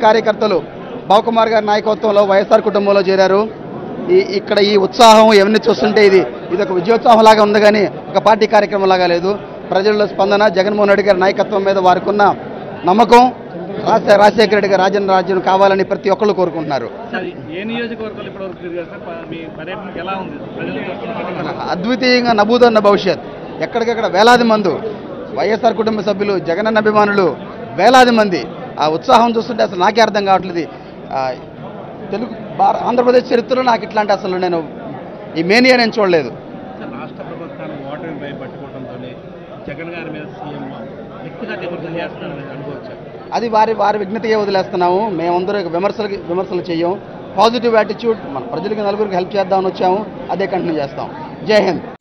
కార్యకర్తలు బావకుమార్ గారి నాయకత్వంలో వైఎస్ఆర్ కుటుంబంలో చేరారు ఈ ఇక్కడ ఈ ఉత్సాహం ఎవరిని చూస్తుంటే ఇది ఇది ఒక విజయోత్సాహం లాగా ఉంది కానీ ఒక పార్టీ కార్యక్రమం లాగా లేదు ప్రజల్లో స్పందన జగన్మోహన్ రెడ్డి గారి నాయకత్వం మీద వారికి ఉన్న నమ్మకం రాజశేఖర రాజశేఖర రెడ్డి గారి రాజన్న రాజ్యం కావాలని ప్రతి ఒక్కళ్ళు కోరుకుంటున్నారు సార్ ఏ నియోజకవర్గాలు ఇప్పటివరకు తిరిగారు సార్ ప- మీ పర్యటనకి ఎలా ఉంది ప్రజలు చూస్తున్న పర్యటన? అద్వితీయంగా నభూతన్న భవిష్యత్ ఎక్కడికెక్కడ వేలాది మంది వైఎస్ఆర్ కుటుంబ సభ్యులు జగనన్న అభిమానులు వేలాది మంది ఆ ఉత్సాహం చూస్తుంటే అసలు నాకే అర్థం కావట్లేదు ఆ, తెలుగు భార- ఆంధ్రప్రదేశ్ చరిత్రలో నాకు ఇట్లాంటి అసలు నేను ఈ మేనియా నేను చూడలేదు సార్ రాష్ట్ర ప్రభుత్వాన్ని ఓటమి భయపట్టుకోవడంతో జగన్ గారి మీద సీఎం వ్యక్తిగత విమర్శలు చేస్తున్నారని అనుకోవచ్చు అది వారి వారి విజ్ఞతగా వదిలేస్తున్నాము మేమందరూ విమర్శలకి విమర్శలు చెయ్యం పాజిటివ్ యాటిట్యూడ్ మన ప్రజలకి నలుగురికి హెల్ప్ చేద్దామని వచ్చాము అదే కంటిన్యూ చేస్తాం జై హింద్